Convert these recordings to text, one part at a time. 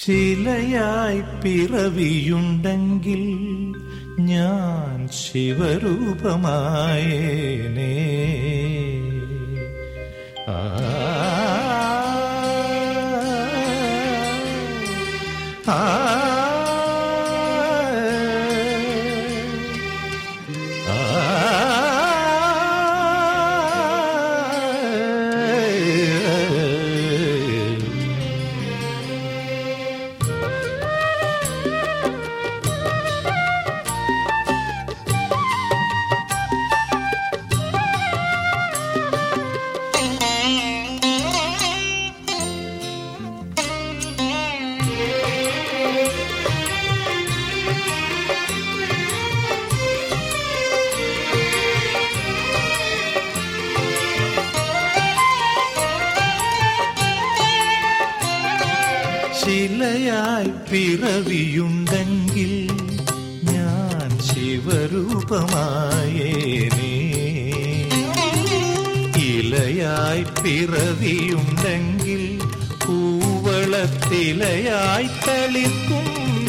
ശിലയായി പിറവിയുണ്ടെങ്കിൽ ഞാൻ ശിവരൂപമായേനേ ആ ആ ശിലയായി പിറവിയുണ്ടെങ്കിൽ ഞാൻ ശിവരൂപമായേനേ ഇലയായി പിറവിയുണ്ടെങ്കിൽ പൂവളത്തിലയായി തളിക്കും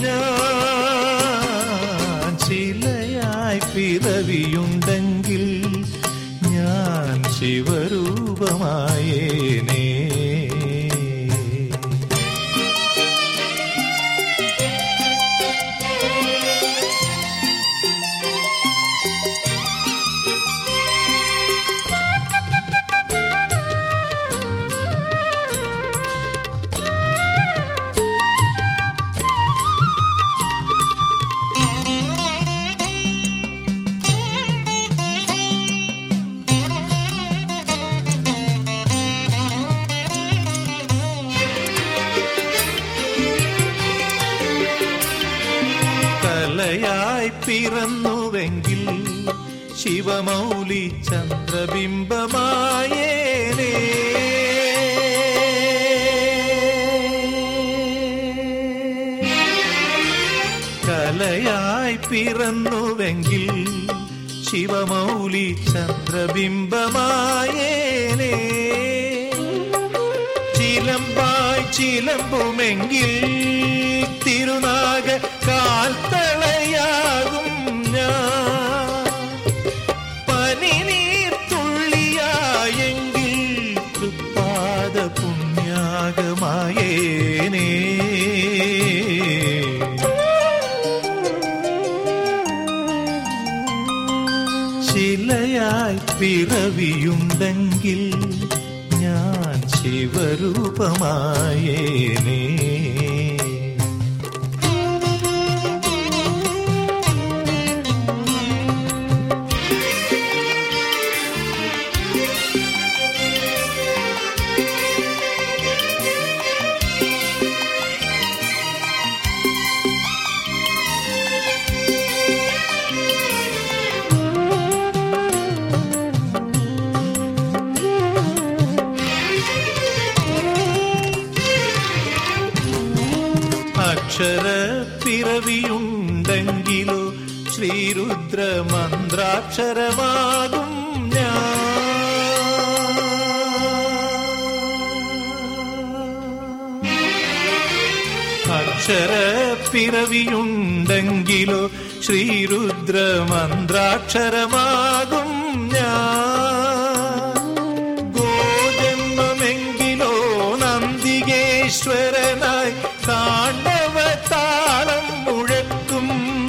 ഞാൻ ശിലയായി പിറവിയുണ്ടെങ്കിൽ ഞാൻ ശിവരൂപമായേനേ കലയായി പിറന്നുവെങ്കിൽ ശിവമൗലി ചന്ദ്രബിംബമായേനേ കലയായി പിറന്നുവെങ്കിൽ ശിവമൗലി ചന്ദ്രബിംബമായേനേ ചിലമ്പായി ചിലമ്പുമെങ്കിൽ തിരുനാഗ കാൽത്തളയാകും ഞാൻ പനിനീർ തുള്ളിയായെങ്കിൽ തൃപ്പാദ പുണ്യാകമായേനേ ശിലയായി പിറവിയുണ്ടെങ്കിൽ ഞാൻ ശിവരൂപമായേനേ അക്ഷര പിറവിയുണ്ടെങ്കിലോ ശ്രീരുദ്ര മന്ത്രാക്ഷരമാകും ഞാൻ അക്ഷര പിറവിയുണ്ടെങ്കിലോ ശ്രീരുദ്ര മന്ത്രാക്ഷരമാകും ഞാൻ ഗോജന്മമെങ്കിലോ നന്ദികേശ്വരനായി താണ്ഡവ താളം മുഴക്കും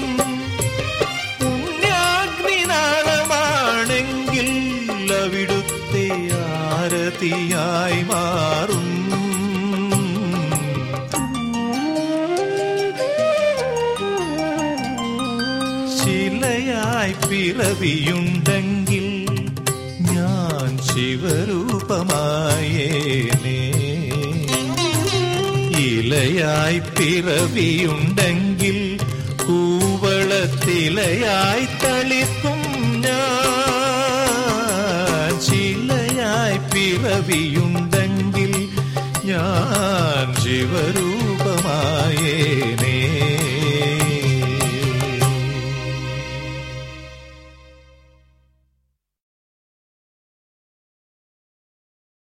പുണ്യാഗ്നിനാളമാണെങ്കിൽ അവിടുത്തെ ആരതിയായി മാറും ശിലയായി പിറവിയുണ്ടെങ്കിൽ ഞാൻ ശിവരൂപമായേനേ ഇലയായി പിറവിയുണ്ടെങ്കിൽ കൂവളത്തിലയായി തളിക്കും ഞാൻ ശിലയായി പിറവിയുണ്ടെങ്കിൽ ഞാൻ ശിവരൂ